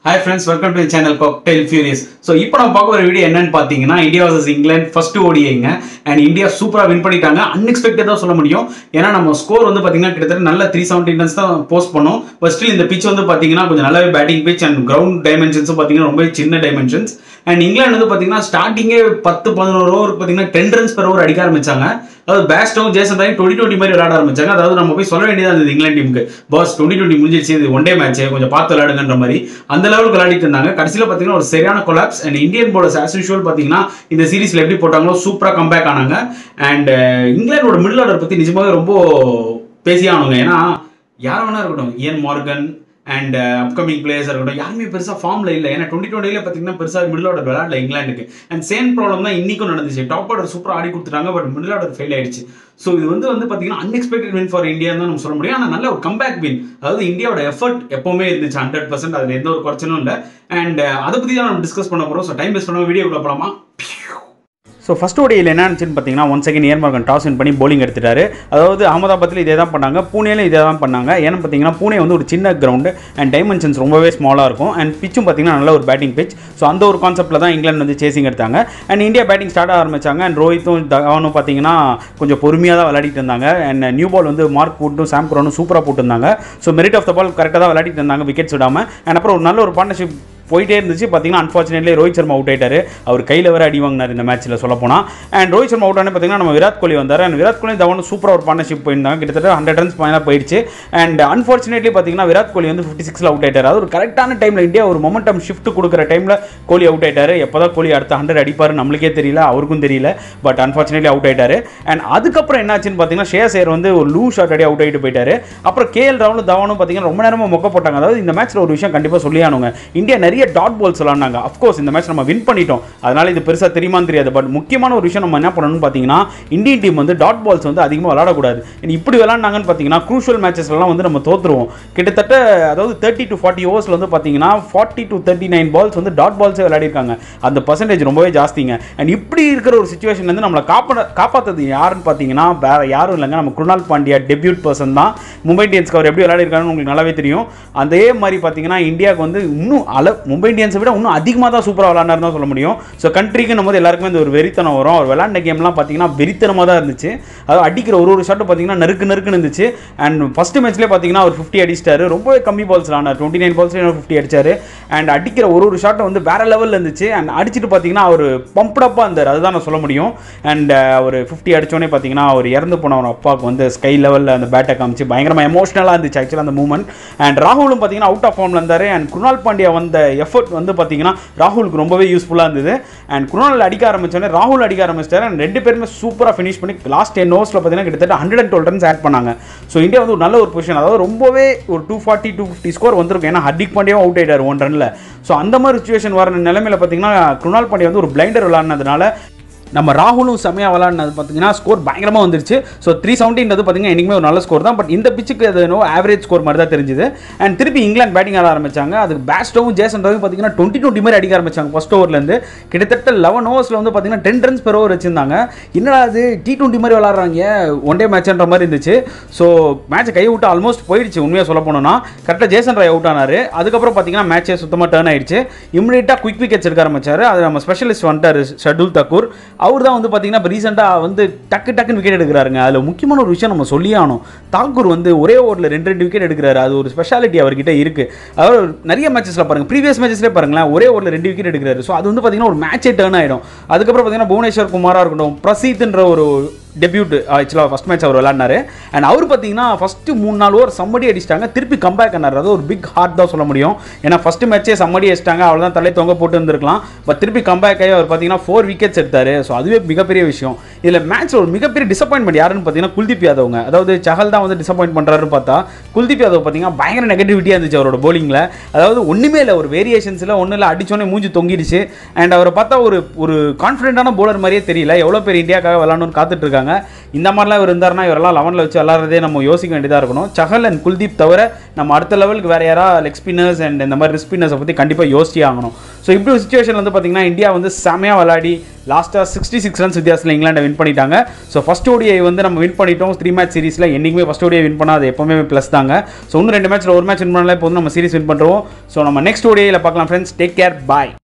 hi friends welcome to channel Cocktail Furious so இப்போ நம்ம பார்க்க ஒரு வீடியோ என்னன்னு பார்த்தீங்கன்னா இந்தியா வர்சஸ் இங்கிலாந்து ஃபர்ஸ்ட் ஓடிங்க அண்ட் இந்தியா சூப்பராக வின் பண்ணிட்டாங்க அன்எக்ஸ்பெக்டடாக சொல்ல முடியும் ஏன்னா நம்ம ஸ்கோர் வந்து பார்த்தீங்கன்னா கிட்டத்தட்ட நல்ல த்ரீ செவன்டி ரன்ஸ் தான் போஸ்ட் பண்ணோம் பட் ஸ்டில் இந்த பிச் வந்து பார்த்தீங்கன்னா கொஞ்சம் நல்லாவே பேட்டிங் பிச் அண்ட் கிரவுண்ட் டைமென்ஷன்ஸும் பார்த்தீங்கன்னா ரொம்ப சின்ன டைமென்ஷன்ஸ் அண்ட் இங்கிலாந்து வந்து பார்த்தீங்கன்னா ஸ்டார்டிங்கே பத்து பதினோரு ஓவர் பார்த்தீங்கன்னா டென் ரன்ஸ் பெர் ஓவர் அடிக்க ஆரம்பிச்சாங்க அதாவது பேஸ்டவும் ஜேசன் ராயும் டுவெண்ட்டி டுவெண்ட்டி மாதிரி விளையாட ஆரம்பிச்சாங்க அதாவது நம்ம போய் சொல்ல வேண்டியதா இருந்தது இங்கிலாந்து டீமுக்கு பாஸ் டுவெண்ட்டி டுவெண்ட்டி முடிஞ்சிருச்சு இது ஒன் டே மேட்ச் கொஞ்சம் பார்த்து விளையாடுங்கன்ற மாதிரி அந்த லெவலுக்கு விளையாடிட்டு இருந்தாங்க கடைசியில் பார்த்தீங்கன்னா ஒரு சரியான collapse and Indian bowlers as usual பார்த்தீங்கன்னா இந்த சீரிஸ்ல எப்படி போட்டாங்களோ சூப்பராக கம்பேக் ஆனாங்க அண்ட் இங்கிலாண்டோட மிடில் ஆர்டர் பற்றி நிஜமாவே ரொம்ப பேசியே ஆனுங்க ஏன்னா யார் வேணா இருக்கட்டும் Eoin Morgan and upcoming players இருக்கட்டும் யாருமே பெருசாக ஃபார்மில் இல்லை ஏன்னா டுவெண்ட்டி டுவெண்ட்டியில் பார்த்தீங்கன்னா பெருசாக மிடில் ஆர்டர் விளையாடல இங்கிலாந்துக்கு அண்ட் சேம் ப்ராப்ளம் தான் இன்னைக்கும் நடந்துச்சு டாப் ஆர்டர் சூப்பராக ஆடி கொடுத்துட்டாங்க பட் மிடில் ஆர்டர் ஃபெயில் ஆயிடுச்சு ஸோ இது வந்து வந்து பார்த்தீங்கன்னா அன்எக்ஸ்பெக்டட் வின் ஃபார் இந்தியா தான் நம்ம சொல்ல முடியும் ஆனால் நல்ல ஒரு கம்பேக் வின் அதாவது இந்தியாவோட எஃபர்ட் எப்பவுமே இருந்துச்சு ஹண்ட்ரட் பர்சன்ட் அதில் எந்த ஒரு குறைச்சலும் இல்லை அண்ட் அதை பற்றி தான் நம்ம டிஸ்கஸ் பண்ண போகிறோம் ஸோ டைம் வேஸ்ட் பண்ணாமல் வீடியோ போகலாமா ஸோ ஃபஸ்ட் ஓடியில் என்ன ஆச்சுன்னு பார்த்தீங்கன்னா one second Eoin Morgan toss win பண்ணி bowling எடுத்துட்டாரு அதாவது அகமதாபாத்தில் இதே தான் பண்ணாங்க பூனேலையும் இதே தான் பண்ணாங்க ஏன்னு பார்த்தீங்கன்னா பூனே வந்து ஒரு சின்ன கிரவுண்டு அண்ட் டைமென்ஷன்ஸ் ரொம்பவே ஸ்மாலாக இருக்கும் அண்ட் பிச்சும் பார்த்தீங்கன்னா நல்ல ஒரு பேட்டிங் பிச் ஸோ அந்த ஒரு கான்செப்ட்டில் தான் இங்கிலாந்து வந்து சேசிங் எடுத்தாங்க அண்ட் இந்தியா பேட்டிங் ஸ்டார்ட் ஆரம்பிச்சாங்க அண்ட் ரோஹித்தும் தவானும் பார்த்தீங்கன்னா கொஞ்சம் பொறுமையாக தான் விளையாடிட்டு இருந்தாங்க அண்ட் நியூ பால் வந்து மார்க் போட்டும் சாம் குரோனும் சூப்பராக போட்டிருந்தாங்க so merit of the ball கரெக்டாக தான் விளையாடிட்டு இருந்தாங்க விக்கெட்ஸ் விடாமல் அண்ட் அப்புறம் ஒரு நல்ல ஒரு பார்ட்னர்ஷிப் போயிட்டே இருந்துச்சு பார்த்தீங்கன்னா அன்ஃபார்ச்சுனேட்லி ரோஹித் சர்மா அவுட் ஆயிட்டாரு அவர் கையில் வர அடி வாங்கினார் இந்த மேட்ச்சில் சொல்ல போனால் அண்ட் ரோஹித் சர்மா அவுட் ஆனே பார்த்தீங்கன்னா நம்ம விராட் கோலி வந்தார் அண்ட் விராட் கோலி தவன் சூப்பராக ஒரு பார்ட்னர்ஷிப் போயிருந்தாங்க கிட்டத்தட்ட ஹண்ட்ரட் ரன்ஸ் பாயிண்டாக போயிடுச்சு அண்ட் அன்ஃபார்ச்சுனேட்லி பார்த்தீங்கன்னா விராட் கோலி வந்து ஃபிஃப்டி சிக்ஸில் அவுட் ஆயிட்டார் அது ஒரு கரெக்டான டைமில் இந்தியா ஒரு மொமெண்டம் ஷிஃப்ட் கொடுக்குற டைமில் கோலி அவுட் ஆயிட்டாரு எப்போ தான் கோலி அடுத்த ஹண்ட்ரட் அடிப்பார் நம்மளுக்கே தெரியல அவருக்கும் தெரியல பட் அன்ஃபார்ச்சுனேட்லி அவுட் ஆயிட்டாரு அண்ட் அதுக்கப்புறம் என்னாச்சுன்னு பார்த்தீங்கன்னா ஷேர் சேர் வந்து ஒரு லூ ஷாட் அடி அவுட் ஆகிட்டு போயிட்டாரு அப்புறம் கேஎல் ராகுலும் தவானும் பார்த்தீங்கன்னா ரொம்ப நேரமாக மொக்க போட்டாங்க அதாவது இந்த மேட்ச்சில் ஒரு விஷயம் கண்டிப்பாக சொல்லியானுங்க இந்தியா நிறைய டாட் பால்ஸ் விளாண்டாங்க அஃப்கோர்ஸ் இந்த மேட்ச் நம்ம வின் பண்ணிட்டோம் அதனால இது பெருசாக தெரியுமான்னு தெரியாது பட் முக்கியமான ஒரு விஷயம் நம்ம என்ன பண்ணணும்னு பார்த்தீங்கன்னா இந்தியன் டீம் வந்து டாட் பால்ஸ் வந்து அதிகமாக விளாடக்கூடாது இனி இப்படி விளாண்டாங்கன்னு பார்த்தீங்கன்னா க்ரூஷியல் மேட்சஸ்லாம் வந்து நம்ம தோத்துருவோம் கிட்டத்தட்ட அதாவது தேர்ட்டி டு ஃபார்ட்டி ஓவர்ஸில் வந்து பார்த்தீங்கன்னா forty two thirty nine balls வந்து டாட் பால்ஸே விளையாடிருக்காங்க அந்த பர்சன்டேஜ் ரொம்பவே ஜாஸ்திங்க அண்ட் இப்படி இருக்கிற ஒரு சுச்சுவேஷன் வந்து நம்மளை காப்பாற்ற காப்பாற்றுறது யாருன்னு பார்த்தீங்கன்னா வேற யாரும் இல்லைங்க நம்ம குருணால் பாண்டியா டெபியூட் பர்சன் தான் மும்பை இந்தியன்ஸ்க்கு அவர் எப்படி விளையாடிருக்காருன்னு உங்களுக்கு நல்லாவே தெரியும் அதே மாதிரி பார்த்தீங்கன்னா இந்தியாவுக்கு வந்து இன்னும் அள மும்பை இந்தியன்ஸை விட இன்னும் அதிகமாக தான் சூப்பராக விளாண்டாரு தான் சொல்ல முடியும் ஸோ கண்ட்ரிக்கு நம்ம எல்லாருக்குமே இந்த ஒரு வெறித்தனம் வரும் அவர் விளாண்ட கேம்லாம் பார்த்தீங்கன்னா வெறித்தனமாக தான் இருந்துச்சு அதாவது அடிக்கிற ஒரு ஒரு ஷாட்டும் பார்த்தீங்கன்னா நறுக்கு நறுக்குன்னு இருந்துச்சு அண்ட் ஃபஸ்ட் மேட்ச்லேயே பார்த்தீங்கன்னா அவர் ஃபிஃப்டி அடிச்சிட்டாரு ரொம்பவே கம்மி பால்ஸ் விளாண்டார் டுவெண்ட்டி நைன் பால்ஸ்லேயே ஃபிஃப்டி அடிச்சாரு அண்ட் அடிக்கிற ஒரு ஒரு ஷாட்டும் வந்து வேற லெவலில் இருந்துச்சு அண்ட் அடிச்சுட்டு பார்த்தீங்கன்னா அவர் பம்ப்டப்பாக இருந்தார் அதுதான் நான் சொல்ல முடியும் அண்ட் அவர் ஃபிஃப்டி அடிச்சோடனே பார்த்தீங்கன்னா அவர் இறந்து போன அவர் அப்பாவுக்கு வந்து ஸ்கை லெவலில் அந்த பேட்டை காமிச்சு பயங்கரமாக எமோஷனலாக இருந்துச்சு ஆக்சுவலாக அந்த மூமெண்ட் அண்ட் ராகுலும் பார்த்தீங்கன்னா அவுட் ஆஃப் ஃபார்மில் இருந்தார் அண்ட் குருணால் பாண்டியா வந்த எஃபர்ட் வந்து பார்த்தீங்கன்னா ராகுலுக்கு ரொம்பவே யூஸ்ஃபுல்லாக இருந்தது அண்ட் குருணால் அடிக்க ஆரம்பிச்சோடனே ராகுல் அடிக்க ஆரம்பிச்சிட்டாரு அண்ட் ரெண்டு பேருமே சூப்பராக ஃபினிஷ் பண்ணி லாஸ்ட் டென் ஓவர்ஸில் பார்த்தீங்கன்னா கிட்டத்தட்ட hundred and twelve runs add பண்ணாங்க ஸோ இந்தியா வந்து ஒரு நல்ல ஒரு பொசிஷன் அதாவது ரொம்பவே ஒரு two forty to fifty score வந்திருக்கும் ஏன்னா ஹர்திக் பாண்டியாவும் அவுட் ஆயிட்டார் ஒன் ரனில் ஸோ அந்த மாதிரி சுச்சுவேஷன் வர நிலைமையில் பார்த்தீங்கன்னா குருணால் பாண்டியா வந்து ஒரு பிளைண்டர் விளாட்னதுனால நம்ம ராகுலும் செம்மையாக விளாட்னது பார்த்தீங்கன்னா ஸ்கோர் பயங்கரமாக வந்துருச்சு ஸோ த்ரீ செவன்ட்டின்றது பார்த்தீங்கன்னா என்றைக்குமே ஒரு நல்ல ஸ்கோர் தான் பட் இந்த பிச்சுக்கு அது நோ ஆவரேஜ் ஸ்கோர் மாதிரி தான் தெரிஞ்சுது அண்ட் திருப்பி இங்கிலாந்து பேட்டிங் ஆட ஆரம்பிச்சாங்க அதுக்கு பேஸ்டவும் ஜேசன் ரவி பார்த்தீங்கன்னா டுவெண்ட்டி டுவெண்ட்டி மாதிரி அடிக்க ஆரம்பிச்சாங்க ஃபஸ்ட் ஓவர்லேருந்து கிட்டத்தட்ட லெவன் ஓவர்ஸில் வந்து பார்த்தீங்கன்னா டென் ரன்ஸ் பெர் ஓவர் வச்சிருந்தாங்க என்னடா அது டி டுவெண்ட்டி மாதிரி விளாட்றாங்க ஒன் டே மேட்ச்ன்ற மாதிரி இருந்துச்சு ஸோ மேட்ச்சை கை விட்டு ஆல்மோஸ்ட் போயிடுச்சு உண்மையாக சொல்ல போனோம்னா கரெக்டாக ஜேசன் ராய் அவுட் ஆனார் அதுக்கப்புறம் பார்த்தீங்கன்னா மேட்ச்சே சுத்தமாக டேர்ன் ஆயிடுச்சு இம்மிடியட்டாக குயிக் விக்கெட்ஸ் எடுக்க ஆரம்பிச்சார் அது நம்ம ஸ்பெஷலிஸ்ட் வந்துட்டார் ஷர்டுல் தக்கூர் அவர் தான் வந்து பார்த்தீங்கன்னா இப்போ ரீசெண்டாக வந்து டக்கு டக்குன்னு விக்கெட் எடுக்கிறாருங்க அதில் முக்கியமான ஒரு விஷயம் நம்ம சொல்லியே ஆகணும் தாக்கூர் வந்து ஒரே ஓவரில் ரெண்டு ரெண்டு விக்கெட் எடுக்கிறாரு அது ஒரு ஸ்பெஷாலிட்டி அவர்கிட்ட இருக்குது அதாவது நிறைய மேட்சஸில் பாருங்கள் ப்ரீவியஸ் மேட்சஸ்லேயே பாருங்களேன் ஒரே ஓவரில் ரெண்டு விக்கெட் எடுக்கிறாரு ஸோ அது வந்து பார்த்தீங்கன்னா ஒரு மேட்சே டேர்ன் ஆகிடும் அதுக்கப்புறம் பார்த்தீங்கன்னா புவனேஸ்வர் குமாராக இருக்கட்டும் பிரசீத்ன்ற ஒரு டெபியூட் ஆக்சுவலாக ஃபஸ்ட் மேட்ச் அவர் விளாட்னாரு அண்ட் அவர் பார்த்தீங்கன்னா ஃபஸ்ட்டு மூணு நாலு ஓவர் சம்மடி அடிச்சிட்டாங்க திருப்பி கம்பேக் ஆனார் அது ஒரு பிக் ஹார்ட் தான் சொல்ல முடியும் ஏன்னா ஃபஸ்ட்டு மேட்ச்சே சம்மடி அடிச்சிட்டாங்க அவ்வளோதான் தலை தொங்க போட்டு இருந்திருக்கலாம் பட் திருப்பி கம்பேக் ஆகி அவர் பார்த்தீங்கன்னா ஃபோர் விக்கெட்ஸ் எடுத்தார் ஸோ அதுவே மிகப்பெரிய விஷயம் இதில் மேட்ச்சில் ஒரு மிகப்பெரிய டிசப்பாயின்மெண்ட் யாருன்னு பார்த்தீங்கன்னா குல்தீப் யாதவ்ங்க அதாவது சஹல் தான் வந்து டிசப்பாயின்ட் பண்ணுறாருன்னு பார்த்தா குல்தீப் யாதவ் பார்த்தீங்கன்னா பயங்கர நெகட்டிவிட்டியாக இருந்துச்சு அவரோட போலிங்கில் அதாவது ஒன்றுமே இல்லை ஒரு வேரியேஷன்ஸில் ஒன்றும் இல்லை அடிச்சோன்னே மூஞ்சி தொங்கிடுச்சு அண்ட் அவரை பார்த்தா ஒரு ஒரு கான்ஃபிடென்ட்டான போலர் மாதிரியே தெரியல எவ்வளோ பேர் இந்தியாக்காக விளாடணும்னு காத்துட்டு இருக்காங்க இருக்காங்க இந்த மாதிரிலாம் இவர் இருந்தாருன்னா இவரெல்லாம் லெவனில் வச்சு விளாட்றதே நம்ம யோசிக்க வேண்டியதாக இருக்கணும் சஹல் அண்ட் குல்தீப் தவிர நம்ம அடுத்த லெவலுக்கு வேறு யாரா லெக் ஸ்பின்னர்ஸ் அண்ட் இந்த மாதிரி ரிஸ்க் ஸ்பின்னர்ஸை பற்றி கண்டிப்பாக யோசிச்சே ஆகணும் ஸோ இப்படி ஒரு சுச்சுவேஷன் வந்து பார்த்தீங்கன்னா இந்தியா வந்து செமையாக விளையாடி லாஸ்ட்டாக சிக்ஸ்டி சிக்ஸ் ரன்ஸ் வித்தியாசத்தில் இங்கிலாண்டை வின் பண்ணிட்டாங்க ஸோ ஃபஸ்ட் ஓடிஐ வந்து நம்ம வின் பண்ணிட்டோம் த்ரீ மேட்ச் சீரிஸில் என்றைக்குமே ஃபஸ்ட் ஓடிஐ வின் பண்ணால் அது எப்பவுமே ப்ளஸ் தாங்க ஸோ இன்னும் ரெண்டு மேட்ச்சில் ஒரு மேட்ச் வின் பண்ணாலே போதும் நம்ம சீரிஸ் வின் பண்ணுறோம் ஸோ நம்ம நெக்ஸ்ட் ஓடிஐயில் பார்க்கலாம் ஃப்ரெண்ட்ஸ் டேக் கேர் பாய்